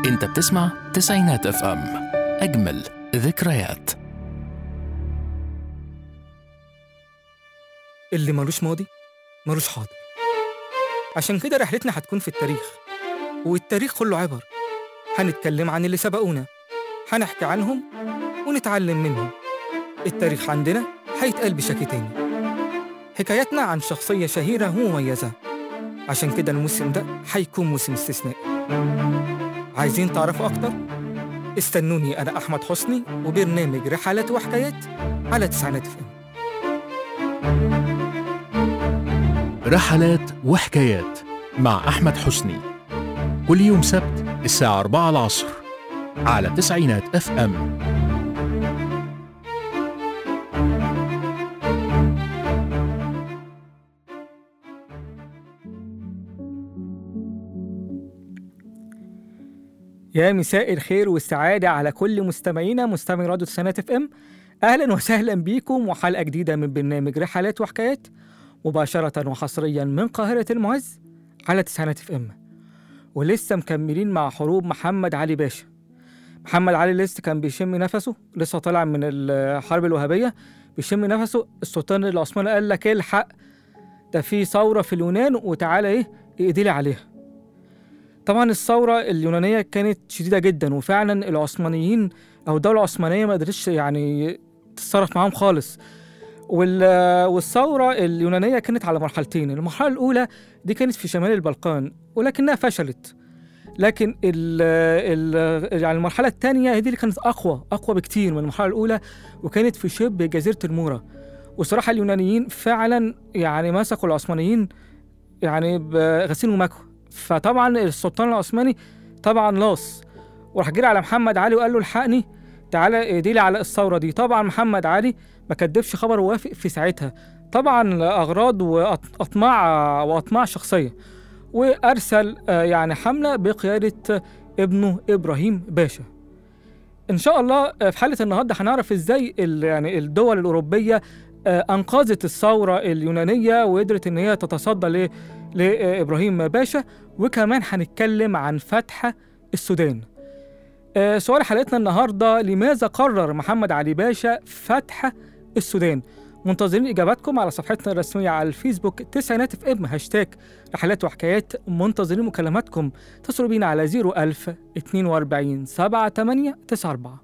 انت بتسمع تسعينات اف ام اجمل ذكريات اللي ملوش ماضي ملوش حاضر عشان كده رحلتنا هتكون في التاريخ والتاريخ كله عبر هنتكلم عن اللي سبقونا هنحكي عنهم ونتعلم منهم التاريخ عندنا هيتقال بشكل تاني حكاياتنا عن شخصية شهيرة ومميزة عشان كده الموسم ده هيكون موسم استثنائي عايزين تعرفوا أكتر؟ استنوني أنا أحمد حسني وبرنامج رحلات وحكايات على تسعينات فم رحلات وحكايات مع احمد حسني كل يوم سبت الساعة 4 العصر على تسعينات اف ام يا مساء الخير والسعادة على كل مستمعينا مستمعي راديو تسعينات اف ام أهلا وسهلا بيكم وحلقة جديدة من برنامج رحلات وحكايات مباشرة وحصريا من قاهرة المعز على تسعينات اف ام ولسه مكملين مع حروب محمد علي باشا محمد علي لسه كان بيشم نفسه لسه طالع من الحرب الوهابية بيشم نفسه السلطان العثماني قال لك الحق ده في ثورة في اليونان وتعالى ايه اقدلي عليها طبعا الثورة اليونانية كانت شديدة جدا وفعلا العثمانيين أو الدولة العثمانية ما قدرتش يعني تتصرف معاهم خالص وال- والثورة اليونانية كانت على مرحلتين المرحلة الأولى دي كانت في شمال البلقان ولكنها فشلت لكن ال ال يعني المرحلة الثانية هي دي اللي كانت أقوى أقوى بكتير من المرحلة الأولى وكانت في شبه جزيرة المورا وصراحة اليونانيين فعلا يعني مسكوا العثمانيين يعني بغسيل ومكوى فطبعا السلطان العثماني طبعا لاص وراح جري على محمد علي وقال له الحقني تعالى ديلي على الثورة دي طبعا محمد علي ما كدبش خبر ووافق في ساعتها طبعا أغراض وأطماع وأطماع شخصية وأرسل آه، يعني حملة بقيادة ابنه إبراهيم باشا إن شاء الله آه، في حلقة النهاردة هنعرف إزاي ال- يعني الدول الأوروبية آه، أنقذت الثورة اليونانية وقدرت إن هي تتصدى ل- لإبراهيم باشا وكمان هنتكلم عن فتح السودان آه، سؤال حلقتنا النهارده لماذا قرر محمد علي باشا فتح السودان؟ منتظرين اجاباتكم على صفحتنا الرسميه على الفيسبوك تسعينات اف ام هاشتاج رحلات وحكايات منتظرين مكالماتكم اتصلوا بينا على 01000 42 78 94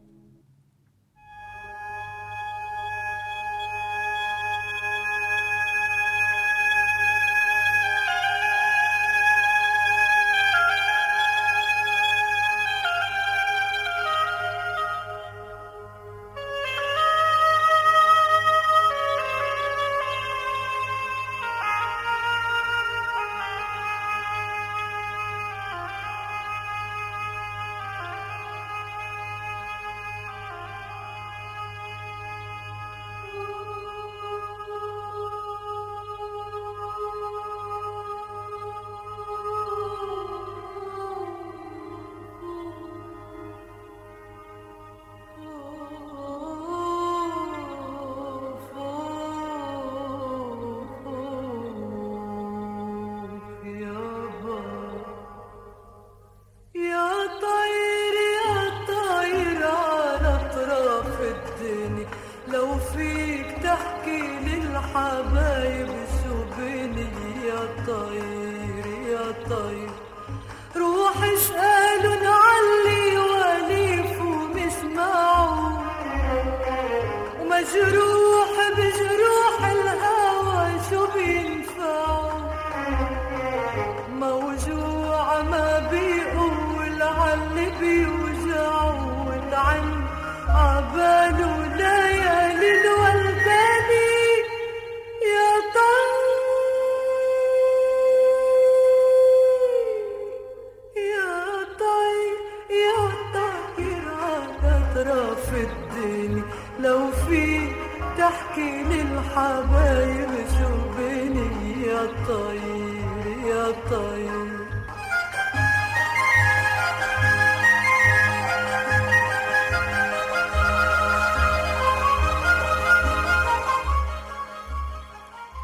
يا طير يا طير على اطراف الدنيا لو فيك تحكي للحبايب شو بيني يا طير يا طير روح اسألن علي وليف ومسمعوا ومجروح بجروح الهوى شو بينفعوا موجوع ما بيقول عاللي بيوجعه والعن عباله ليالي الولداني يا طير يا طير يا طير على اطراف الدنيا لو في تحكي للحبايب شو بيني يا طير يا طير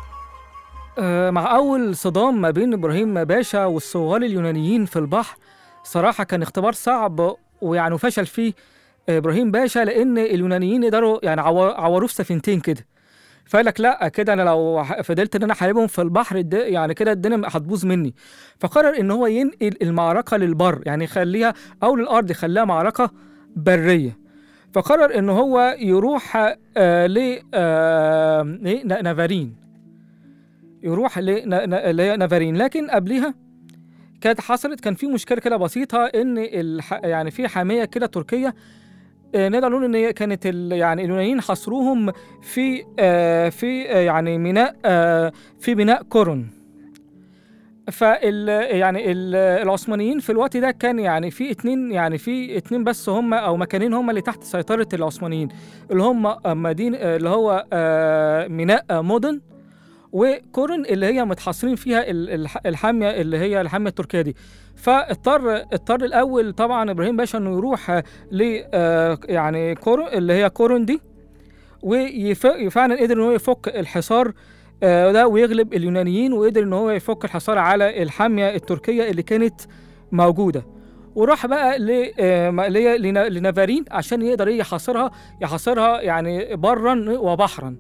آه، مع أول صدام ما بين إبراهيم باشا والصوغال اليونانيين في البحر صراحة كان اختبار صعب ويعني فشل فيه إبراهيم باشا لأن اليونانيين يقدروا يعني عور- عوروه في سفينتين كده فقال لك لا كده انا لو ح- فضلت ان انا احاربهم في البحر الد- يعني كده الدنيا هتبوظ مني فقرر ان هو ينقل المعركه للبر يعني يخليها او للارض يخليها معركه بريه فقرر ان هو يروح آه ل آه ل- ن- نافارين يروح ل- ن- ن- اللي هي نافارين لكن قبليها كانت حصلت كان في مشكله كده بسيطه ان الح يعني في حاميه كده تركيه آه، نقدر نقول ان هي كانت ال يعني اليونانيين حصروهم في آه في آه يعني ميناء آه في ميناء كورون فال يعني ال- العثمانيين في الوقت ده كان يعني في اتنين يعني في اتنين بس هم او مكانين هم اللي تحت سيطره العثمانيين اللي هم مدينه اللي هو آه ميناء آه، مودن وكورن اللي هي متحصرين فيها ال- الح- الحاميه اللي هي الحاميه التركيه دي فاضطر اضطر الاول طبعا ابراهيم باشا انه يروح آه، ل آه، يعني كورن اللي هي كورن دي وفعلا قدر ان هو يفك الحصار آه، ده ويغلب اليونانيين وقدر ان هو يفك الحصار على الحاميه التركيه اللي كانت موجوده وراح بقى ل آه، م- اللي هي لنا- لنافارين عشان يقدر إيه يحاصرها يحاصرها يعني برا وبحرا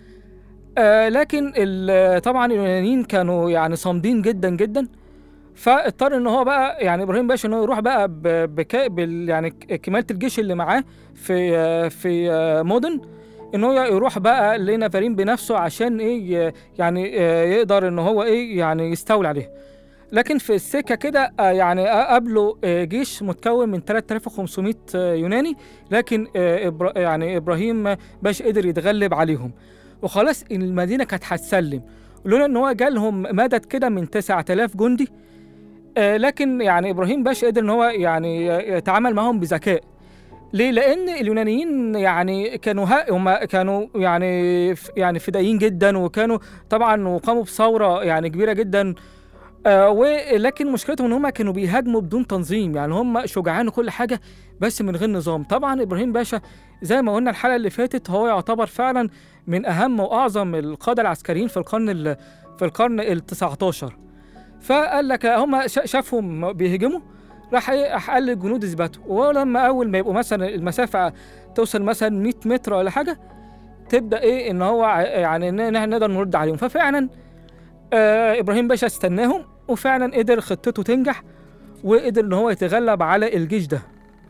آه لكن ال- طبعا اليونانيين كانوا يعني صامدين جدا جدا فاضطر ان هو بقى يعني ابراهيم باشا ان هو يروح بقى ب- بكا بال يعني ك- كماله الجيش اللي معاه في آه، في آه، مودن ان هو يروح بقى لنافارين بنفسه عشان ايه ي- يعني آه، يقدر ان هو ايه يعني يستولي عليها لكن في السكه كده آه، يعني قابله آه، جيش متكون من 3500 آه، يوناني لكن آه، إبرا- يعني ابراهيم باشا قدر يتغلب عليهم وخلاص المدينه كانت هتسلم لولا ان هو جالهم مدد كده من 9000 جندي آه لكن يعني ابراهيم باشا قدر ان هو يعني يتعامل معاهم بذكاء ليه؟ لأن اليونانيين يعني كانوا ها هم كانوا يعني ف- يعني فدائيين جدا وكانوا طبعا وقاموا بثورة يعني كبيرة جدا آه ولكن مشكلتهم ان هم كانوا بيهاجموا بدون تنظيم يعني هم شجعان وكل حاجة بس من غير نظام طبعا ابراهيم باشا زي ما قلنا الحلقة اللي فاتت هو يعتبر فعلا من اهم واعظم القادة العسكريين في القرن ال- في القرن ال 19 فقال لك هم شا- شافهم بيهجموا راح ايه راح قال للجنود اثبتوا ولما اول ما يبقوا مثلا المسافه توصل مثلا 100 متر ولا حاجه تبدا ايه ان هو ع- يعني ان إن احنا نقدر نرد عليهم ففعلا آه ابراهيم باشا استناهم وفعلا قدر خطته تنجح وقدر ان هو يتغلب على الجيش ده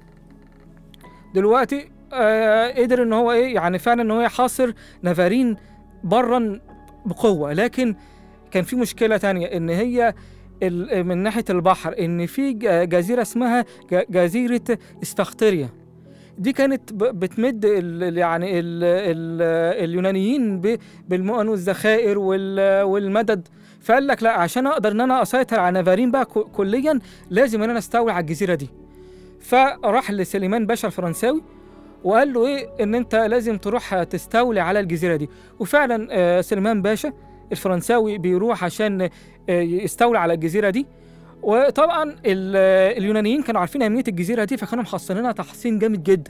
دلوقتي آه قدر ان هو ايه يعني فعلا ان هو يحاصر نافارين برا بقوه لكن كان في مشكله تانية ان هي ال- من ناحيه البحر ان في ج- جزيره اسمها ج- جزيره اسفختريا دي كانت ب- بتمد ال ال- يعني ال ال اليونانيين ب- بالمؤن والذخائر وال- والمدد فقال لك لا عشان اقدر ان انا اسيطر على نافارين بقى ك- كليا لازم ان انا استولي على الجزيره دي فراح لسليمان باشا الفرنساوي وقال له ايه ان انت لازم تروح تستولي على الجزيره دي وفعلا آه، سليمان باشا الفرنساوي بيروح عشان آه، يستولي على الجزيره دي وطبعا ال- آه، اليونانيين كانوا عارفين اهميه الجزيره دي فكانوا محصنينها تحصين جامد جدا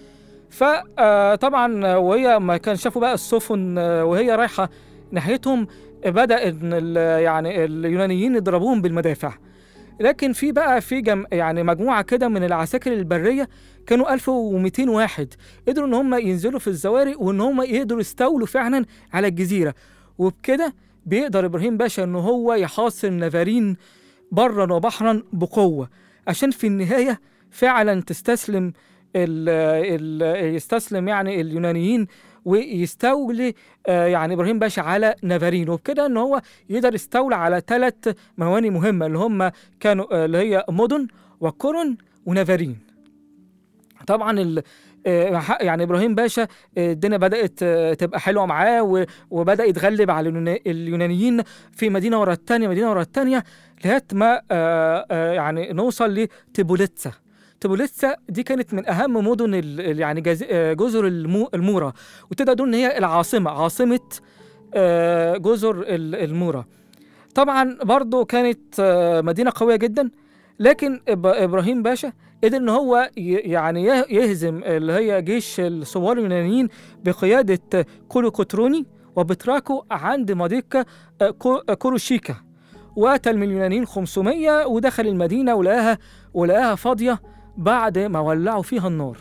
فطبعا وهي ما كان شافوا بقى السفن آه، وهي رايحه ناحيتهم آه، بدا ان ال- يعني اليونانيين يضربوهم بالمدافع لكن في بقى في جم يعني مجموعه كده من العساكر البريه كانوا 1200 واحد قدروا ان هم ينزلوا في الزوارق وان هم يقدروا يستولوا فعلا على الجزيره وبكده بيقدر ابراهيم باشا ان هو يحاصر نافارين برا وبحرا بقوه عشان في النهايه فعلا تستسلم ال ال يستسلم يعني اليونانيين ويستولي آه، يعني ابراهيم باشا على نافارين وبكده ان هو يقدر يستولى على ثلاث موانئ مهمه اللي هم كانوا آه، اللي هي مدن وكورن ونافارين طبعا ال آه، ح- يعني ابراهيم باشا آه، الدنيا بدات آه، تبقى حلوه معاه و- وبدا يتغلب على اليونا- اليونانيين في مدينه ورا الثانيه مدينه ورا الثانيه لغايه ما آه، آه، يعني نوصل لتيبوليتسا تيبوليتسا دي كانت من اهم مدن ال- ال- يعني جز- آه، جزر المو- المورا وتقدر تقول ان هي العاصمه عاصمه آه، جزر ال- المورا طبعا برضو كانت آه، مدينه قويه جدا لكن إب- ابراهيم باشا قدر ان هو ي- يعني يه- يهزم اللي هي جيش الثوار اليونانيين بقياده كولوكوتروني وبتراكو عند مضيق آه، كو- آه، كوروشيكا وقتل من اليونانيين 500 ودخل المدينة ولقاها ولقاها فاضية بعد ما ولعوا فيها النار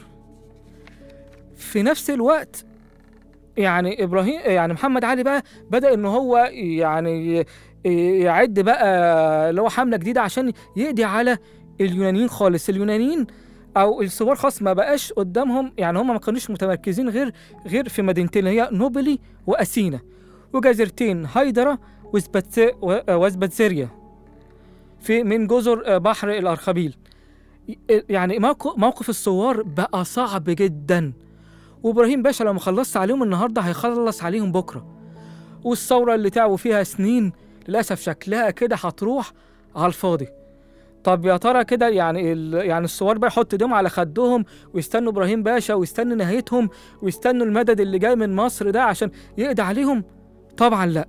في نفس الوقت يعني ابراهيم يعني محمد علي بقى بدا ان هو يعني ي- يعد بقى اللي هو حمله جديده عشان يقضي على اليونانيين خالص اليونانيين او الثوار خاص ما بقاش قدامهم يعني هم ما كانوش متمركزين غير غير في مدينتين اللي هي نوبلي واثينا وجزيرتين هايدرا وسبتس- و- وسبتسيريا في من جزر بحر الارخبيل يعني موقف موقف الثوار بقى صعب جدا وابراهيم باشا لو ما خلصش عليهم النهارده هيخلص عليهم بكره والثوره اللي تعبوا فيها سنين للاسف شكلها كده هتروح على الفاضي طب يا ترى كده يعني ال... يعني الثوار بقى يحط ايديهم على خدهم ويستنوا ابراهيم باشا ويستنوا نهايتهم ويستنوا المدد اللي جاي من مصر ده عشان يقضي عليهم طبعا لا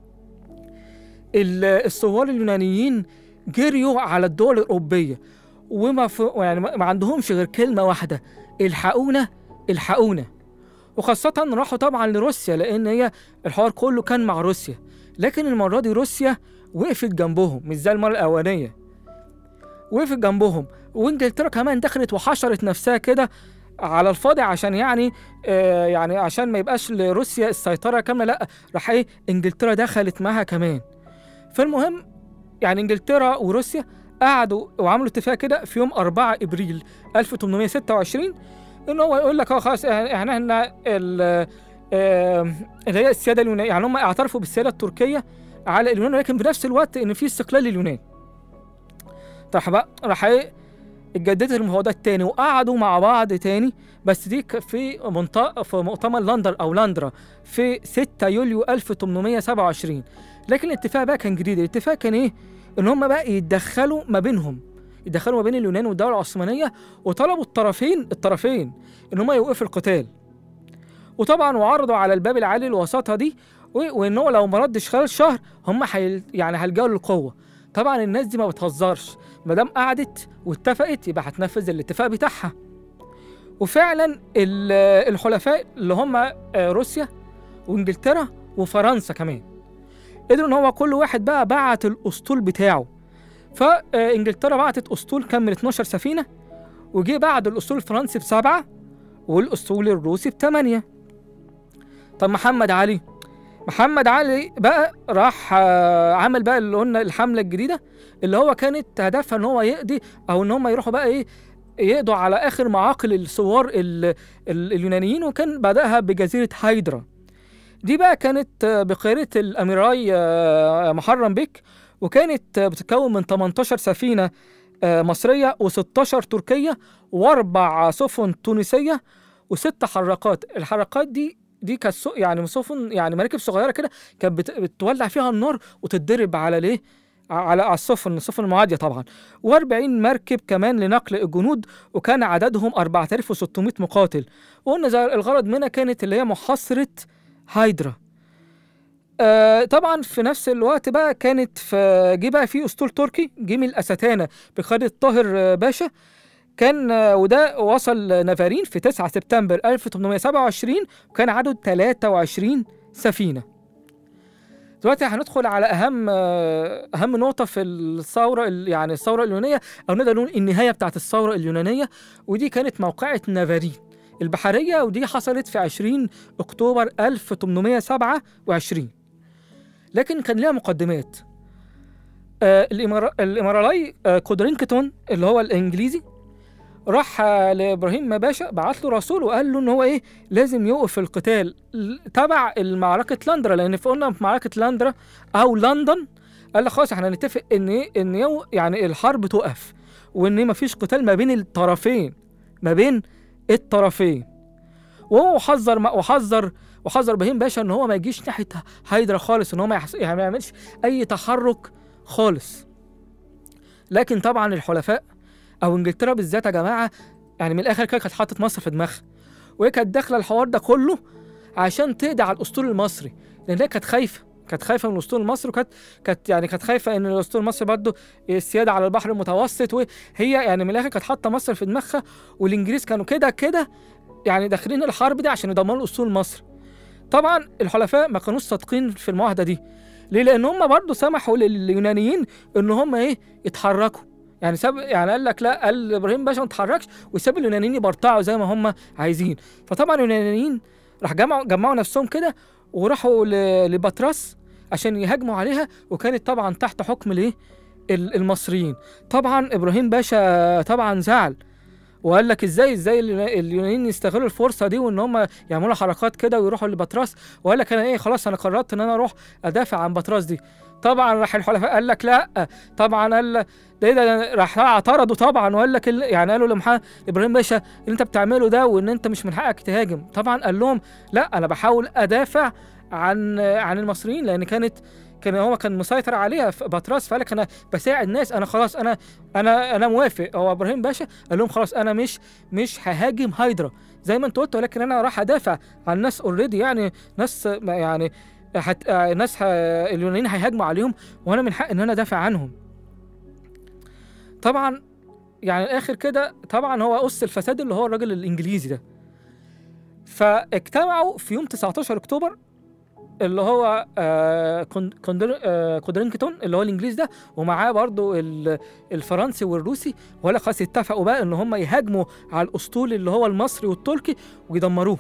ال- الثوار اليونانيين جريوا على الدول الاوروبيه وما ف... يعني ما ما عندهمش غير كلمه واحده الحقونا الحقونا وخاصة راحوا طبعا لروسيا لأن هي الحوار كله كان مع روسيا لكن المرة دي روسيا وقفت جنبهم مش زي المرة الأولانية وقفت جنبهم وانجلترا كمان دخلت وحشرت نفسها كده على الفاضي عشان يعني آه يعني عشان ما يبقاش لروسيا السيطرة كاملة لا راح ايه انجلترا دخلت معاها كمان فالمهم يعني انجلترا وروسيا قعدوا وعملوا اتفاق كده في يوم 4 ابريل 1826 ان هو يقول لك اه خلاص احنا احنا ال- آه، اللي هي السياده اليونانيه يعني هم اعترفوا بالسياده التركيه على اليونان ولكن في نفس الوقت ان في استقلال لليونان راح بقى راح ايه اتجددت المفاوضات تاني وقعدوا مع بعض تاني بس دي ك- في منطقة في مؤتمر لندن او لندرا في 6 يوليو 1827 لكن الاتفاق بقى كان جديد الاتفاق كان ايه ان هم بقى يتدخلوا ما بينهم يدخلوا ما بين اليونان والدوله العثمانيه وطلبوا الطرفين الطرفين ان هم يوقفوا القتال وطبعا وعرضوا على الباب العالي الوساطه دي و- وان هو لو ما ردش خلال شهر هم حيل يعني هيلجأوا للقوه طبعا الناس دي ما بتهزرش ما دام قعدت واتفقت يبقى هتنفذ الاتفاق بتاعها وفعلا ال- الحلفاء اللي هم آه، روسيا وانجلترا وفرنسا كمان قدروا ان هو كل واحد بقى بعت الاسطول بتاعه فانجلترا بعتت اسطول كمل 12 سفينه وجي بعد الاسطول الفرنسي بسبعه والاسطول الروسي بثمانيه طب محمد علي محمد علي بقى راح آه، عمل بقى اللي قلنا الحمله الجديده اللي هو كانت هدفها ان هو يقضي او ان هم يروحوا بقى ايه يقضوا على اخر معاقل الثوار ال- ال- اليونانيين وكان بداها بجزيره هايدرا دي بقى كانت آه، بقياده الاميراي آه، محرم بيك وكانت آه، بتتكون من 18 سفينه آه، مصريه و16 تركيه واربع سفن تونسيه وست حراقات الحراقات دي دي كانت سو- يعني سفن يعني مراكب صغيره كده كانت بت- بتولع فيها النار وتتضرب على ليه على على السفن السفن المعاديه طبعا و40 مركب كمان لنقل الجنود وكان عددهم 4600 مقاتل وقلنا زي الغرض منها كانت اللي هي محاصره هايدرا آه طبعا في نفس الوقت بقى كانت في جه بقى في اسطول تركي جه من الاستانه بقياده طاهر آه، باشا كان آه، وده وصل نافارين في 9 سبتمبر 1827 وكان عدد 23 سفينه دلوقتي هندخل على اهم آه، اهم نقطه في الثوره ال- يعني الثوره اليونانيه او نقدر نقول النهايه بتاعت الثوره اليونانيه ودي كانت موقعه نافارين البحريه ودي حصلت في 20 اكتوبر 1827 لكن كان ليها مقدمات آه الإمارا... الامارالاي آه كودرينكتون اللي هو الانجليزي راح آه لابراهيم باشا بعت له رسول وقال له ان هو ايه لازم يوقف القتال ل- تبع المعركه لندرا لان في قلنا في معركه لندرا او لندن قال لك خلاص احنا نتفق ان ايه ان يو يعني الحرب توقف وان مفيش قتال ما بين الطرفين ما بين الطرفين وهو حذر وحذر وحذر ابراهيم باشا ان هو ما يجيش ناحيه هايدرا خالص ان هو ما, يحس... يعني ما يعملش اي تحرك خالص لكن طبعا الحلفاء او انجلترا بالذات يا جماعه يعني من الاخر كده كانت حاطط مصر في دماغها وهي كانت داخله الحوار ده كله عشان تقضي على الاسطول المصري لان هي كانت خايفه كانت خايفه من الاسطول المصري وكانت كانت يعني كانت خايفه ان الاسطول المصري برضه السياده على البحر المتوسط وهي يعني من الاخر كانت حاطه مصر في دماغها والانجليز كانوا كده كده يعني داخلين الحرب دي عشان يدمروا الاسطول المصري طبعا الحلفاء ما كانوش صادقين في المعاهده دي ليه لان هم برضه سمحوا لليونانيين ان هم ايه يتحركوا يعني ساب يعني قال لك لا قال ابراهيم باشا ما تتحركش وساب اليونانيين يبرطعوا زي ما هم عايزين فطبعا اليونانيين راح جمعوا جمعوا نفسهم كده وراحوا ل- لبطرس عشان يهاجموا عليها وكانت طبعا تحت حكم الايه ال- المصريين طبعا ابراهيم باشا طبعا زعل وقال لك ازاي ازاي اليونا- اليونانيين يستغلوا الفرصه دي وان هم يعملوا حركات كده ويروحوا لبطرس وقال لك انا ايه خلاص انا قررت ان انا اروح ادافع عن بطرس دي طبعا راح الحلفاء قال لك لا طبعا قال ده ايه ده راح اعترضوا طبعا وقال لك ال- يعني قالوا لمحمد ابراهيم باشا اللي انت بتعمله ده وان انت مش من حقك تهاجم طبعا قال لهم لا انا بحاول ادافع عن عن المصريين لان كانت كان هو كان مسيطر عليها في بطرس فقال لك انا بساعد ناس انا خلاص انا انا انا موافق هو ابراهيم باشا قال لهم خلاص انا مش مش ههاجم هايدرا زي ما انت قلت ولكن انا راح ادافع عن ناس اوريدي يعني ناس ما يعني حت آه، ناس ه... اليونانيين هيهاجموا عليهم وانا من حق ان انا ادافع عنهم طبعا يعني الاخر كده طبعا هو اس الفساد اللي هو الراجل الانجليزي ده فاجتمعوا في يوم 19 اكتوبر اللي هو آه كون- كوندر آه كودرينكتون اللي هو الانجليز ده ومعاه برضو ال- الفرنسي والروسي ولا خلاص اتفقوا بقى ان هم يهاجموا على الاسطول اللي هو المصري والتركي ويدمروه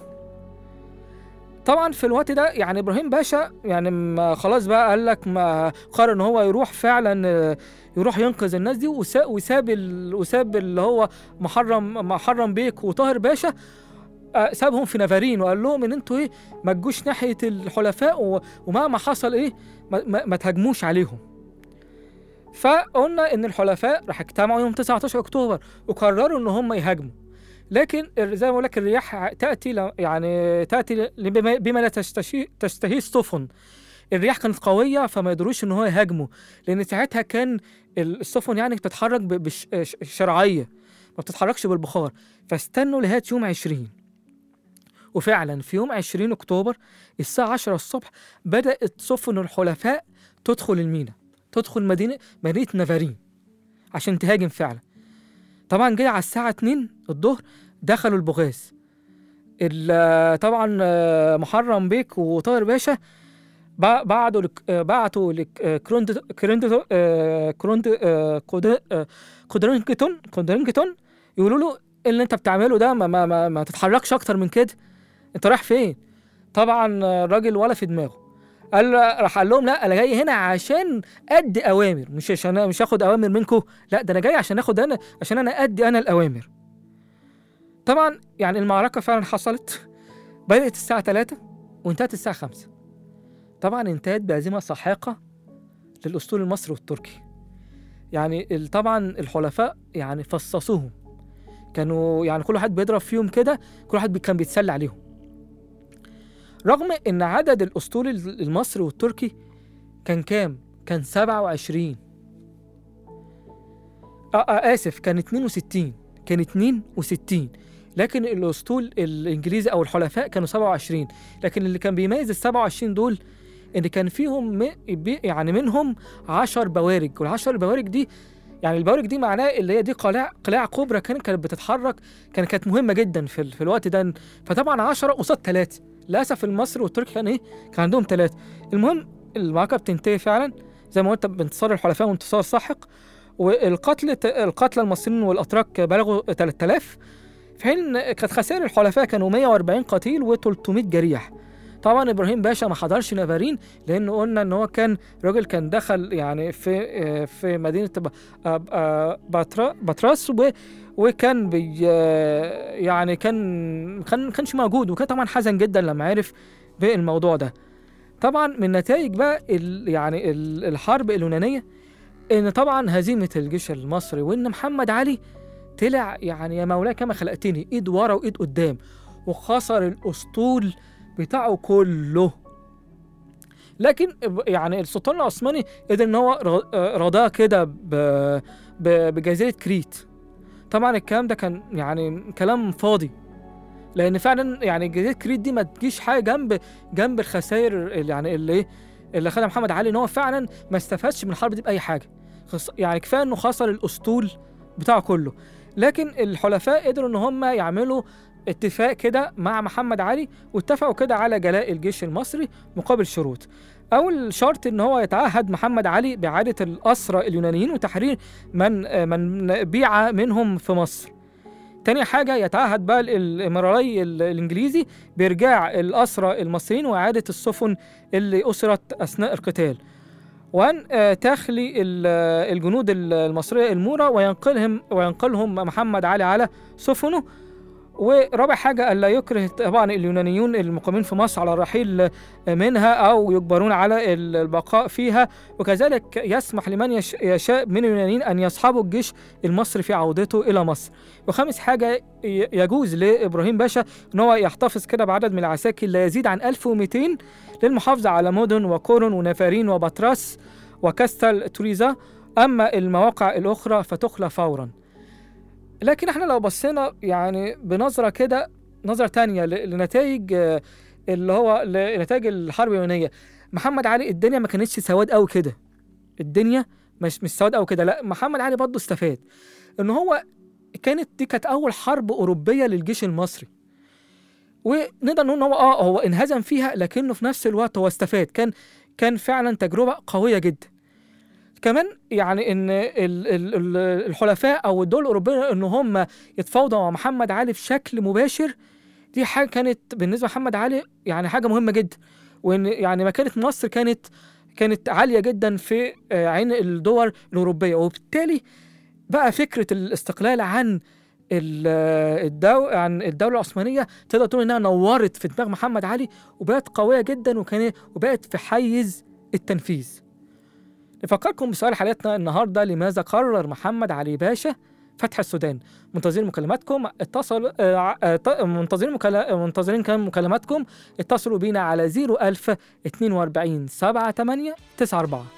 طبعا في الوقت ده يعني ابراهيم باشا يعني ما خلاص بقى قال لك ما قرر ان هو يروح فعلا آه، يروح ينقذ الناس دي وسا- وساب ال- وساب اللي هو محرم محرم بيك وطاهر باشا آه، سابهم في نفرين وقال لهم ان انتوا ايه ما تجوش ناحيه الحلفاء و- ومهما حصل ايه ما, ما, ما تهاجموش عليهم فقلنا ان الحلفاء راح اجتمعوا يوم 19 اكتوبر وقرروا ان هم يهاجموا لكن ال- زي ما بقول لك الرياح ع- تاتي ل- يعني تاتي ل- بما, بما لا تشتهي تشتهيه السفن الرياح كانت قويه فما يقدروش ان هو يهاجموا لان ساعتها كان ال- السفن يعني بتتحرك بالشرعيه ما بتتحركش بالبخار فاستنوا لغايه يوم 20 وفعلا في يوم 20 اكتوبر الساعه 10 الصبح بدات سفن الحلفاء تدخل المينا تدخل مدينه مدينه نافارين عشان تهاجم فعلا طبعا جه على الساعه 2 الظهر دخلوا البغاث ال- طبعا آه، محرم بيك وطاهر باشا بع- بعتوا لك آه، بعتوا لك آه، كروند كروند آه، كروند آه، كود- آه، كودرينكتون كودرينكتون يقولوا له إيه اللي انت بتعمله ده ما, ما, ما, ما تتحركش اكتر من كده انت رايح فين طبعا آه، الراجل ولا في دماغه قال راح قال لهم لا انا جاي هنا عشان ادي اوامر مش عشان مش هاخد اوامر منكم لا ده انا جاي عشان اخد انا عشان انا ادي انا الاوامر طبعا يعني المعركه فعلا حصلت بدات الساعه 3 وانتهت الساعه 5 طبعا انتهت بهزيمه ساحقه للاسطول المصري والتركي يعني ال- طبعا الحلفاء يعني فصصوهم كانوا يعني كل واحد بيضرب فيهم كده كل واحد بي- كان بيتسلى عليهم رغم ان عدد الاسطول ال- المصري والتركي كان كام كان 27 آه, آه اسف كان 62 كان 62 لكن الاسطول الانجليزي او الحلفاء كانوا 27 لكن اللي كان بيميز ال 27 دول ان كان فيهم م- بي- يعني منهم 10 بوارج والعشر بوارج دي يعني البوارج دي معناه اللي هي دي قلاع قلاع كبرى كانت كانت بتتحرك كانت كانت مهمه جدا في, ال- في الوقت ده فطبعا 10 قصاد ثلاثه للاسف المصري والتركي كان ايه كان عندهم ثلاثه المهم المعركه بتنتهي فعلا زي ما قلت بانتصار الحلفاء وانتصار ساحق والقتل القتلى المصريين والاتراك بلغوا 3000 في حين كانت خسائر الحلفاء كانوا 140 قتيل و300 جريح طبعا ابراهيم باشا ما حضرش نافارين لانه قلنا ان هو كان راجل كان دخل يعني في في مدينه ب- آه، آه، باترا بطرس و- وكان بي يعني كان كان كانش موجود وكان طبعا حزن جدا لما عرف بالموضوع ده طبعا من نتائج بقى ال يعني ال- الحرب اليونانيه ان طبعا هزيمه الجيش المصري وان محمد علي طلع يعني يا مولاي كما خلقتني ايد ورا وايد قدام وخسر الاسطول بتاعه كله لكن ب- يعني السلطان العثماني قدر ان هو ر- آه، رضاه كده ب- ب- بجزيره كريت طبعا الكلام ده كان يعني كلام فاضي لان فعلا يعني جزيره كريت دي ما تجيش حاجه جنب جنب الخسائر اللي يعني اللي ايه اللي خدها محمد علي ان هو فعلا ما استفادش من الحرب دي باي حاجه خص- يعني كفايه انه خسر الاسطول بتاعه كله لكن الحلفاء قدروا ان هم يعملوا اتفاق كده مع محمد علي واتفقوا كده على جلاء الجيش المصري مقابل شروط أول شرط إن هو يتعهد محمد علي بإعادة الأسرى اليونانيين وتحرير من آه، من بيع منهم في مصر تاني حاجة يتعهد بقى الإماراتي ال- الإنجليزي بإرجاع الأسرى المصريين وإعادة السفن اللي أسرت أثناء القتال وأن آه، تخلي ال- آه، الجنود ال- المصرية المورة وينقلهم وينقلهم محمد علي على سفنه ورابع حاجة ألا يكره طبعا اليونانيون المقيمين في مصر على الرحيل منها أو يجبرون على ال- البقاء فيها وكذلك يسمح لمن يش- يشاء من اليونانيين أن يصحبوا الجيش المصري في عودته إلى مصر وخامس حاجة ي- يجوز لإبراهيم باشا أن هو يحتفظ كده بعدد من العساكر لا يزيد عن 1200 للمحافظة على مدن وقرن ونفارين وبطرس وكاستل توريزا أما المواقع الأخرى فتخلى فورا لكن احنا لو بصينا يعني بنظرة كده نظرة تانية ل- لنتائج آه، اللي هو لنتائج الحرب اليونانية محمد علي الدنيا ما كانتش سواد قوي كده الدنيا مش مش سواد قوي كده لا محمد علي برضه استفاد ان هو كانت دي كانت اول حرب اوروبيه للجيش المصري ونقدر نقول ان هو اه هو انهزم فيها لكنه في نفس الوقت هو استفاد كان كان فعلا تجربه قويه جدا كمان يعني ان ال- ال- ال- الحلفاء او الدول الاوروبيه ان هم يتفاوضوا مع محمد علي بشكل مباشر دي حاجه كانت بالنسبه لمحمد علي يعني حاجه مهمه جدا وان يعني مكانه مصر كانت كانت عاليه جدا في آه، عين الدول الاوروبيه وبالتالي بقى فكره الاستقلال عن ال- الدو... عن الدوله العثمانيه تقدر تقول انها نورت في دماغ محمد علي وبقت قويه جدا وكان وبقت في حيز التنفيذ. نفكركم بسؤال حلقتنا النهارده لماذا قرر محمد علي باشا فتح السودان؟ منتظرين مكالماتكم اتصل آه، ع- آه، ط- منتظرين مكال... منتظرين كمان مكالماتكم اتصلوا بينا على 01000 42 78 94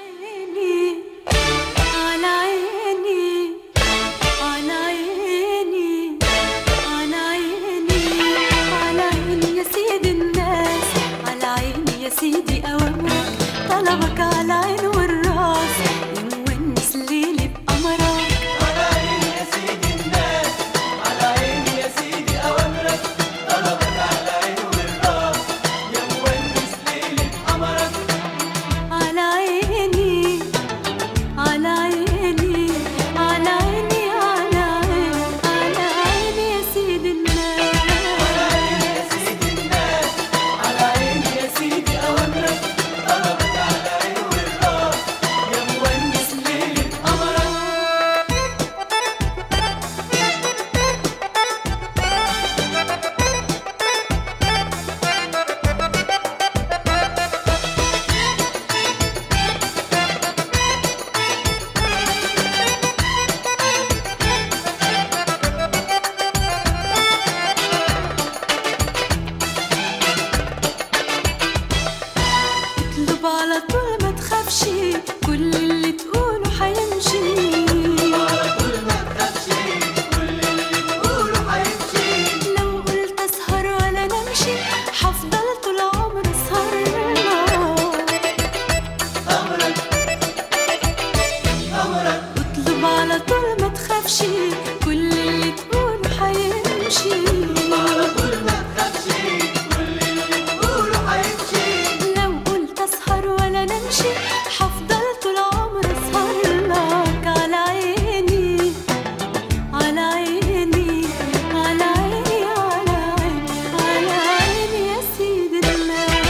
على عيني على عيني على عيني على عيني يا سيدي الناس على عيني يا سيدي أوامرك طلبك على عين والراس يمونس ليلي بأمرك على عيني على عيني على عيني على عيني على عيني يا سيدي الناس اطلب على طول ما تخافش كل اللي تقوله حيمشي لو قلت اسهر ولا نمشي حفضل طول عمري سهرانة اطلب على طول ما تخافش كل اللي تقوله حيمشي لو قلت اسهر ولا نمشي حفضل طول عمري اسهر لك على عيني على عيني على عيني على عيني على عيني يا سيدي الناس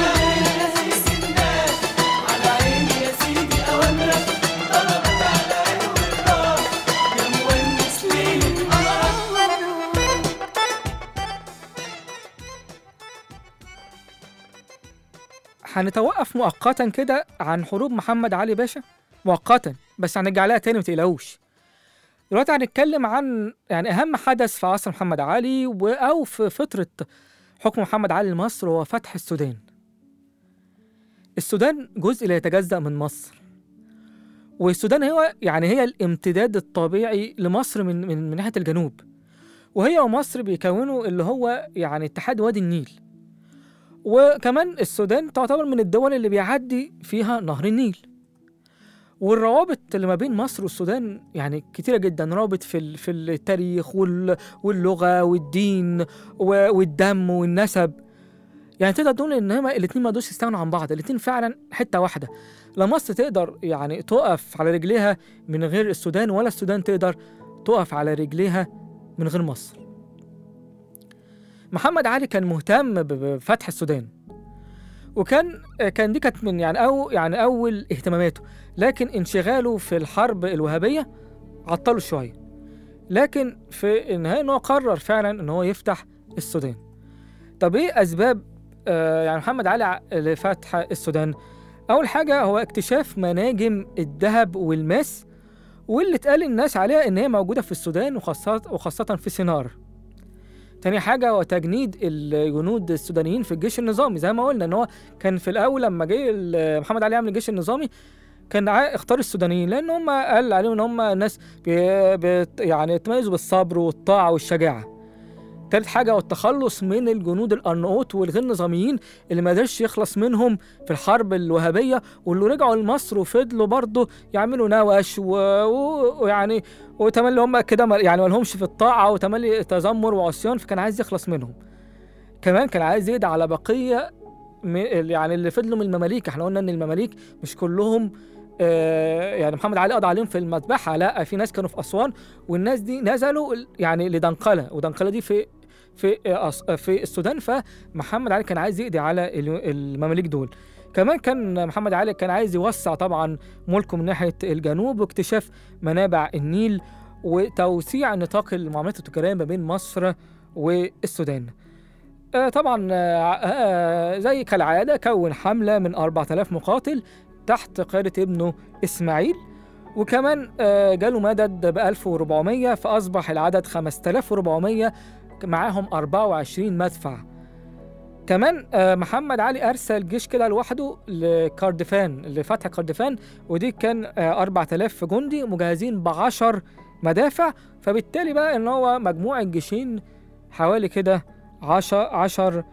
هنتوقف مؤقتا كده عن حروب محمد علي باشا مؤقتا بس هنرجع لها تاني متقلقوش دلوقتي هنتكلم عن يعني اهم حدث في عصر محمد علي و- او في فتره حكم محمد علي لمصر هو فتح السودان السودان جزء لا يتجزأ من مصر والسودان هو يعني هي الامتداد الطبيعي لمصر من من, من ناحيه الجنوب وهي ومصر بيكونوا اللي هو يعني اتحاد وادي النيل وكمان السودان تعتبر من الدول اللي بيعدي فيها نهر النيل والروابط اللي ما بين مصر والسودان يعني كتيرة جدا روابط في ال- في التاريخ وال- واللغة والدين و- والدم والنسب يعني تقدر تقول ان هما الاتنين ما قدروش يستغنوا عن بعض الاتنين فعلا حته واحده لا مصر تقدر يعني تقف على رجليها من غير السودان ولا السودان تقدر تقف على رجليها من غير مصر محمد علي كان مهتم ب- بفتح السودان وكان كان دي كانت من يعني أو يعني أول اهتماماته لكن انشغاله في الحرب الوهابية عطله شوية لكن في النهاية إن هو قرر فعلا إن هو يفتح السودان طب إيه أسباب آه يعني محمد علي ع- لفتح السودان أول حاجة هو اكتشاف مناجم الذهب والماس واللي اتقال الناس عليها إن هي موجودة في السودان وخاصة وخاصة في سينار تاني حاجة هو تجنيد الجنود السودانيين في الجيش النظامي زي ما قلنا ان هو كان في الاول لما جه ال- محمد علي يعمل الجيش النظامي كان عا- اختار السودانيين لان هم قال عليهم ان هم ناس بي بي يعني يتميزوا بالصبر والطاعة والشجاعة تالت حاجة هو التخلص من الجنود الأرناؤوط والغير نظاميين اللي ما قدرش يخلص منهم في الحرب الوهابية واللي رجعوا لمصر وفضلوا برضه يعملوا نوش و- و- ويعني وتملي هم كده ما- يعني ما لهمش في الطاعة وتملي تذمر وعصيان فكان عايز يخلص منهم كمان كان عايز يقضي على بقية م- يعني اللي فضلوا من المماليك احنا قلنا ان المماليك مش كلهم آه يعني محمد علي قضى عليهم في المذبحة لا في ناس كانوا في أسوان والناس دي نزلوا ال- يعني لدنقلة ودنقلة دي في في آه، أس- آه، في السودان فمحمد علي كان عايز يقضي على ال- المماليك دول كمان كان محمد علي كان عايز يوسع طبعا ملكه من ناحية الجنوب واكتشاف منابع النيل وتوسيع نطاق المعاملات التجارية ما بين مصر والسودان آه، طبعا آه، آه، زي كالعادة كون حملة من 4000 مقاتل تحت قيادة ابنه إسماعيل وكمان آه، جاله مدد ب 1400 فأصبح العدد 5400 معاهم 24 مدفع كمان آه، محمد علي أرسل جيش كده لوحده لكردفان لفتح كردفان ودي كان آه، 4000 جندي مجهزين ب 10 مدافع فبالتالي بقى ان هو مجموع الجيشين حوالي كده 10 10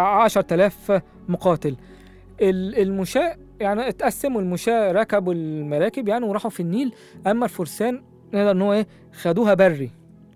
10000 مقاتل ال- المشاة يعني اتقسموا المشاة ركبوا المراكب يعني وراحوا في النيل اما الفرسان نقدر ان هو ايه خدوها بري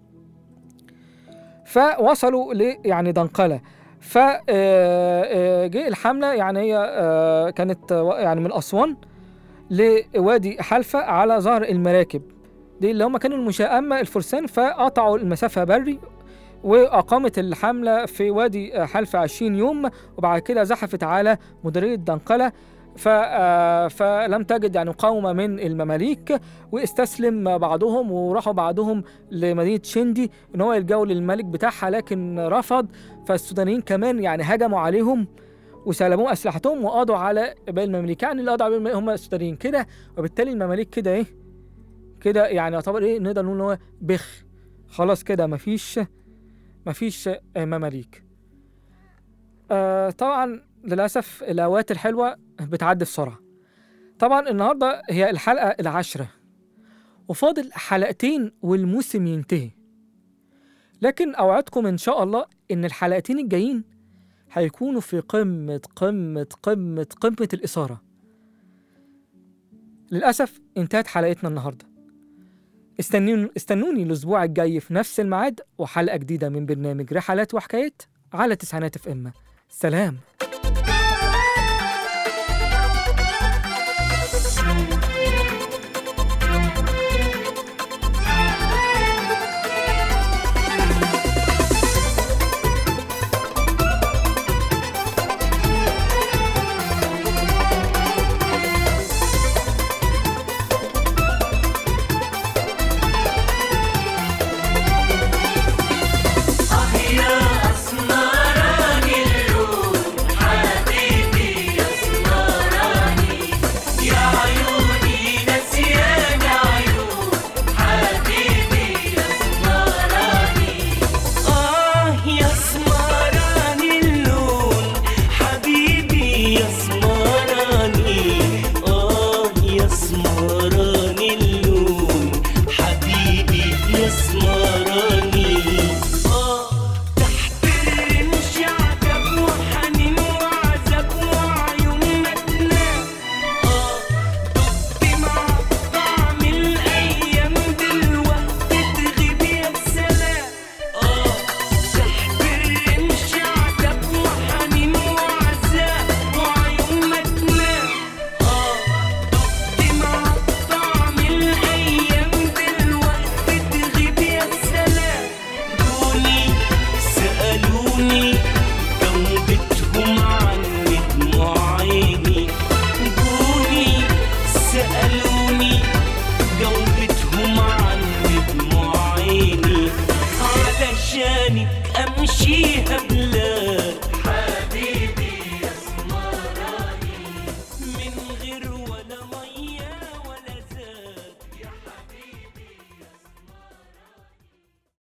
فوصلوا ل يعني دنقله ف آه، آه، جه الحمله يعني هي آه، كانت آه، يعني من اسوان لوادي حلفة على ظهر المراكب دي اللي هم كانوا المشاة أما الفرسان فقطعوا المسافة بري وأقامت الحملة في وادي حلفة 20 يوم وبعد كده زحفت على مديرية دنقلة ف... آه، فلم تجد يعني مقاومة من المماليك واستسلم بعضهم وراحوا بعضهم لمدينة شندي إن هو يلجأوا للملك بتاعها لكن رفض فالسودانيين كمان يعني هجموا عليهم وسلموا أسلحتهم وقضوا على باقي المماليك يعني اللي قضوا على المماليك هم السودانيين كده وبالتالي المماليك كده إيه كده يعني يعتبر إيه نقدر نقول إن هو بخ خلاص كده مفيش مفيش آه، مماليك آه طبعا للأسف الأوقات الحلوة بتعدي بسرعة طبعا النهاردة هي الحلقة العاشرة وفاضل حلقتين والموسم ينتهي لكن أوعدكم إن شاء الله إن الحلقتين الجايين هيكونوا في قمة قمة قمة قمة الإثارة للأسف انتهت حلقتنا النهاردة استنوني استنوني الأسبوع الجاي في نفس الميعاد وحلقة جديدة من برنامج رحلات وحكايات على تسعينات اف ام سلام يا أسمراني اللون علشانك امشيها بلا